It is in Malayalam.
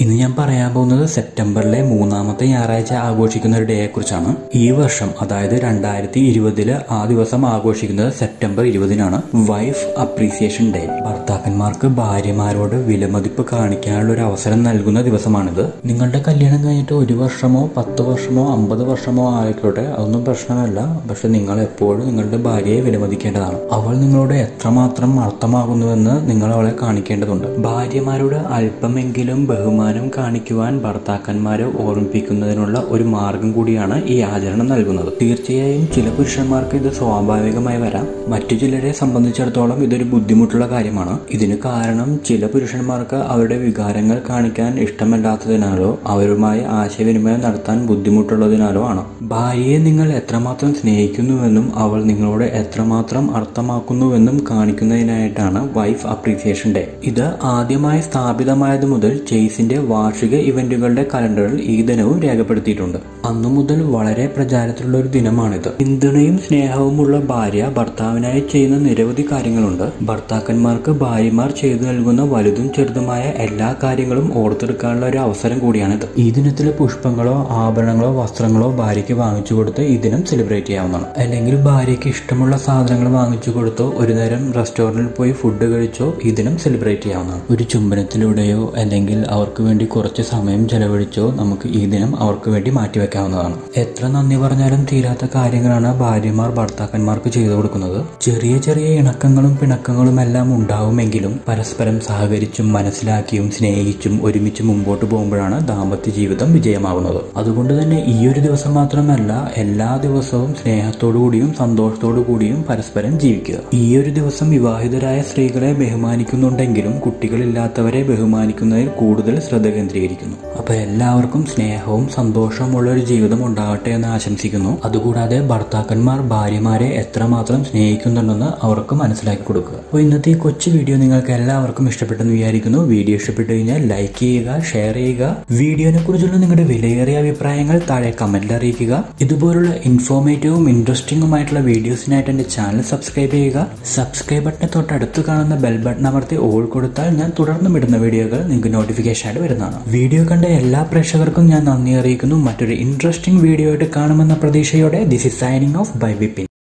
ഇന്ന് ഞാൻ പറയാൻ പോകുന്നത് സെപ്റ്റംബറിലെ മൂന്നാമത്തെ ഞായറാഴ്ച ആഘോഷിക്കുന്ന ഒരു ഡേയെ കുറിച്ചാണ് ഈ വർഷം അതായത് രണ്ടായിരത്തി ഇരുപതില് ആ ദിവസം ആഘോഷിക്കുന്നത് സെപ്റ്റംബർ ഇരുപതിനാണ് വൈഫ് അപ്രീസിയേഷൻ ഡേ ഭർത്താക്കന്മാർക്ക് ഭാര്യമാരോട് വിലമതിപ്പ് കാണിക്കാനുള്ള ഒരു അവസരം നൽകുന്ന ദിവസമാണിത് നിങ്ങളുടെ കല്യാണം കഴിഞ്ഞിട്ട് ഒരു വർഷമോ പത്ത് വർഷമോ അമ്പത് വർഷമോ ആയിക്കോട്ടെ അതൊന്നും പ്രശ്നമല്ല പക്ഷെ നിങ്ങൾ എപ്പോഴും നിങ്ങളുടെ ഭാര്യയെ വിലമതിക്കേണ്ടതാണ് അവൾ നിങ്ങളോട് എത്രമാത്രം അർത്ഥമാകുന്നുവെന്ന് നിങ്ങൾ അവളെ കാണിക്കേണ്ടതുണ്ട് ഭാര്യമാരോട് അല്പമെങ്കിലും ബഹുമാനം കാണിക്കുവാൻ ഭർത്താക്കന്മാരെ ഓർമ്മിപ്പിക്കുന്നതിനുള്ള ഒരു മാർഗം കൂടിയാണ് ഈ ആചരണം നൽകുന്നത് തീർച്ചയായും ചില പുരുഷന്മാർക്ക് ഇത് സ്വാഭാവികമായി വരാം മറ്റു ചിലരെ സംബന്ധിച്ചിടത്തോളം ഇതൊരു ബുദ്ധിമുട്ടുള്ള കാര്യമാണ് ഇതിന് കാരണം ചില പുരുഷന്മാർക്ക് അവരുടെ വികാരങ്ങൾ കാണിക്കാൻ ഇഷ്ടമല്ലാത്തതിനാലോ അവരുമായി ആശയവിനിമയം നടത്താൻ ബുദ്ധിമുട്ടുള്ളതിനാലോ ആണ് ഭാര്യയെ നിങ്ങൾ എത്രമാത്രം സ്നേഹിക്കുന്നുവെന്നും അവൾ നിങ്ങളോട് എത്രമാത്രം അർത്ഥമാക്കുന്നുവെന്നും കാണിക്കുന്നതിനായിട്ടാണ് വൈഫ് അപ്രീസിയേഷൻ ഡേ ഇത് ആദ്യമായി സ്ഥാപിതമായത് മുതൽ ചേസിന്റെ വാർഷിക ഇവന്റുകളുടെ കലണ്ടറിൽ ഈ ദിനവും രേഖപ്പെടുത്തിയിട്ടുണ്ട് അന്നു മുതൽ വളരെ പ്രചാരത്തിലുള്ള ഒരു ദിനമാണിത് പിന്തുണയും സ്നേഹവുമുള്ള ഭാര്യ ഭർത്താവിനായി ചെയ്യുന്ന നിരവധി കാര്യങ്ങളുണ്ട് ഭർത്താക്കന്മാർക്ക് ഭാര്യമാർ ചെയ്തു നൽകുന്ന വലുതും ചെറുതുമായ എല്ലാ കാര്യങ്ങളും ഓർത്തെടുക്കാനുള്ള ഒരു അവസരം കൂടിയാണിത് ഈ ദിനത്തിൽ പുഷ്പങ്ങളോ ആഭരണങ്ങളോ വസ്ത്രങ്ങളോ ഭാര്യയ്ക്ക് വാങ്ങിച്ചു കൊടുത്ത് ഈ ദിനം സെലിബ്രേറ്റ് ചെയ്യാവുന്നതാണ് അല്ലെങ്കിൽ ഭാര്യയ്ക്ക് ഇഷ്ടമുള്ള സാധനങ്ങൾ വാങ്ങിച്ചു കൊടുത്തോ ഒരു നേരം റെസ്റ്റോറന്റിൽ പോയി ഫുഡ് കഴിച്ചോ ഈ ദിനം സെലിബ്രേറ്റ് ചെയ്യാവുന്നതാണ് ഒരു ചുംബനത്തിലൂടെയോ അല്ലെങ്കിൽ അവർക്ക് വേണ്ടി കുറച്ച് സമയം ചെലവഴിച്ചോ നമുക്ക് ഈ ദിനം അവർക്ക് വേണ്ടി മാറ്റിവെക്കാവുന്നതാണ് എത്ര നന്ദി പറഞ്ഞാലും തീരാത്ത കാര്യങ്ങളാണ് ഭാര്യമാർ ഭർത്താക്കന്മാർക്ക് ചെയ്തു കൊടുക്കുന്നത് ചെറിയ ചെറിയ ഇണക്കങ്ങളും പിണക്കങ്ങളും എല്ലാം ഉണ്ടാവുമെങ്കിലും പരസ്പരം സഹകരിച്ചും മനസ്സിലാക്കിയും സ്നേഹിച്ചും ഒരുമിച്ച് മുമ്പോട്ട് പോകുമ്പോഴാണ് ദാമ്പത്യ ജീവിതം വിജയമാകുന്നത് അതുകൊണ്ട് തന്നെ ഈ ഒരു ദിവസം മാത്രമല്ല എല്ലാ ദിവസവും സ്നേഹത്തോടു കൂടിയും സന്തോഷത്തോടു കൂടിയും പരസ്പരം ജീവിക്കുക ഈ ഒരു ദിവസം വിവാഹിതരായ സ്ത്രീകളെ ബഹുമാനിക്കുന്നുണ്ടെങ്കിലും കുട്ടികളില്ലാത്തവരെ ബഹുമാനിക്കുന്നതിൽ കൂടുതൽ ശ്രദ്ധ കേന്ദ്രീകരിക്കുന്നു അപ്പൊ എല്ലാവർക്കും സ്നേഹവും സന്തോഷവുമുള്ള ഒരു ജീവിതം ഉണ്ടാകട്ടെ എന്ന് ആശംസിക്കുന്നു അതുകൂടാതെ ഭർത്താക്കന്മാർ ഭാര്യമാരെ എത്രമാത്രം സ്നേഹിക്കുന്നുണ്ടെന്ന് അവർക്ക് മനസ്സിലാക്കി കൊടുക്കുക അപ്പോൾ ഇന്നത്തെ ഈ കൊച്ചു വീഡിയോ നിങ്ങൾക്ക് എല്ലാവർക്കും ഇഷ്ടപ്പെട്ടെന്ന് വിചാരിക്കുന്നു വീഡിയോ ഇഷ്ടപ്പെട്ടു കഴിഞ്ഞാൽ ലൈക്ക് ചെയ്യുക ഷെയർ ചെയ്യുക വീഡിയോനെ കുറിച്ചുള്ള നിങ്ങളുടെ വിലയേറിയ അഭിപ്രായങ്ങൾ താഴെ കമന്റിൽ അറിയിക്കുക ഇതുപോലുള്ള ഇൻഫോർമേറ്റീവും ഇൻട്രസ്റ്റിംഗുമായിട്ടുള്ള വീഡിയോസിനായിട്ട് എന്റെ ചാനൽ സബ്സ്ക്രൈബ് ചെയ്യുക സബ്സ്ക്രൈബ് ബട്ടനെ തൊട്ടടുത്ത് കാണുന്ന ബെൽ ബട്ടൺ അമർത്തി ഓൾ കൊടുത്താൽ ഞാൻ തുടർന്നും ഇടുന്ന വീഡിയോകൾ നിങ്ങൾക്ക് നോട്ടിഫിക്കേഷൻ ആയിട്ട് വരുന്നതാണ് വീഡിയോ കണ്ട എല്ലാ പ്രേക്ഷകർക്കും ഞാൻ നന്ദി അറിയിക്കുന്നു മറ്റൊരു ഇൻട്രസ്റ്റിംഗ് വീഡിയോ ആയിട്ട് കാണുമെന്ന പ്രതീക്ഷയോടെ this is signing off bye Vipin